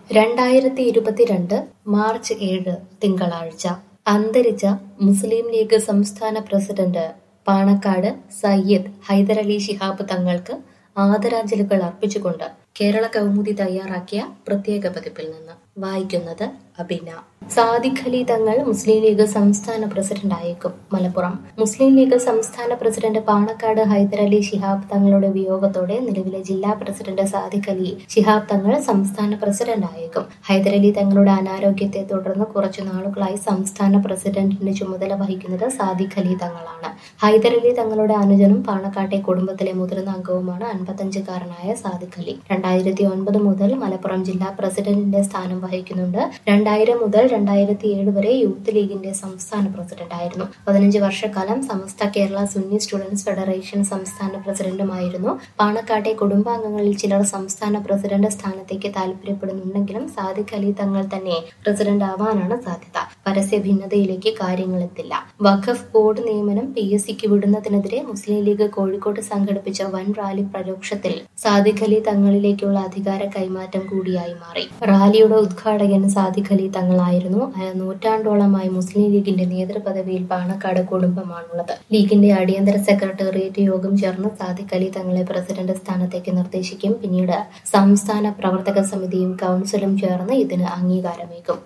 രണ്ടായിരത്തി ഇരുപത്തിരണ്ട് മാർച്ച് ഏഴ് തിങ്കളാഴ്ച അന്തരിച്ച മുസ്ലിം ലീഗ് സംസ്ഥാന പ്രസിഡന്റ് പാണക്കാട് സയ്യിദ് ഹൈദരലി ശിഹാബ് തങ്ങൾക്ക് ആദരാഞ്ജലികൾ അർപ്പിച്ചുകൊണ്ട് കേരള കൗമുദി തയ്യാറാക്കിയ പ്രത്യേക പതിപ്പിൽ നിന്ന് വായിക്കുന്നത് അബിന സാദിഖ് അലി തങ്ങൾ മുസ്ലിം ലീഗ് സംസ്ഥാന പ്രസിഡന്റ് ആയേക്കും മലപ്പുറം മുസ്ലിം ലീഗ് സംസ്ഥാന പ്രസിഡന്റ് പാണക്കാട് ഹൈദരലി ശിഹാബ് തങ്ങളുടെ വിയോഗത്തോടെ നിലവിലെ ജില്ലാ പ്രസിഡന്റ് സാദിഖ് അലി ശിഹാബ് തങ്ങൾ സംസ്ഥാന പ്രസിഡന്റ് ആയേക്കും ഹൈദരലി തങ്ങളുടെ അനാരോഗ്യത്തെ തുടർന്ന് കുറച്ചു നാളുകളായി സംസ്ഥാന പ്രസിഡന്റിന്റെ ചുമതല വഹിക്കുന്നത് സാദിഖ് അലി തങ്ങളാണ് ഹൈദരലി തങ്ങളുടെ അനുജനും പാണക്കാട്ടെ കുടുംബത്തിലെ മുതിർന്ന അംഗവുമാണ് അൻപത്തഞ്ചുകാരനായ സാദിഖ് അലി രണ്ടായിരത്തി ഒൻപത് മുതൽ മലപ്പുറം ജില്ലാ പ്രസിഡന്റിന്റെ സ്ഥാനം വഹിക്കുന്നുണ്ട് രണ്ടായിരം മുതൽ രണ്ടായിരത്തി ഏഴ് വരെ യൂത്ത് ലീഗിന്റെ സംസ്ഥാന പ്രസിഡന്റ് ആയിരുന്നു പതിനഞ്ച് വർഷക്കാലം സമസ്ത കേരള സുന്നി സ്റ്റുഡൻസ് ഫെഡറേഷൻ സംസ്ഥാന പ്രസിഡന്റുമായിരുന്നു പാണക്കാട്ടെ കുടുംബാംഗങ്ങളിൽ ചിലർ സംസ്ഥാന പ്രസിഡന്റ് സ്ഥാനത്തേക്ക് താല്പര്യപ്പെടുന്നുണ്ടെങ്കിലും സാദിഖ് അലി തങ്ങൾ തന്നെ പ്രസിഡന്റ് ആവാനാണ് സാധ്യത പരസ്യ ഭിന്നതയിലേക്ക് കാര്യങ്ങൾ എത്തില്ല വഖഫ് ബോർഡ് നിയമനം പി എസ് സിക്ക് വിടുന്നതിനെതിരെ മുസ്ലിം ലീഗ് കോഴിക്കോട് സംഘടിപ്പിച്ച വൻ റാലി പരോക്ഷത്തിൽ സാദിഖ് അലി തങ്ങളിലേക്കുള്ള അധികാര കൈമാറ്റം കൂടിയായി മാറി റാലിയുടെ ഉദ്ഘാടകൻ സാദിഖ് അലി തങ്ങളായിരുന്നു അയാൾ നൂറ്റാണ്ടോളമായി മുസ്ലിം ലീഗിന്റെ നേതൃപദവിയിൽ പാണക്കാട് കുടുംബമാണുള്ളത് ലീഗിന്റെ അടിയന്തര സെക്രട്ടേറിയറ്റ് യോഗം ചേർന്ന് സാദിഖ് അലി തങ്ങളെ പ്രസിഡന്റ് സ്ഥാനത്തേക്ക് നിർദ്ദേശിക്കും പിന്നീട് സംസ്ഥാന പ്രവർത്തക സമിതിയും കൗൺസിലും ചേർന്ന് ഇതിന് അംഗീകാരമേകും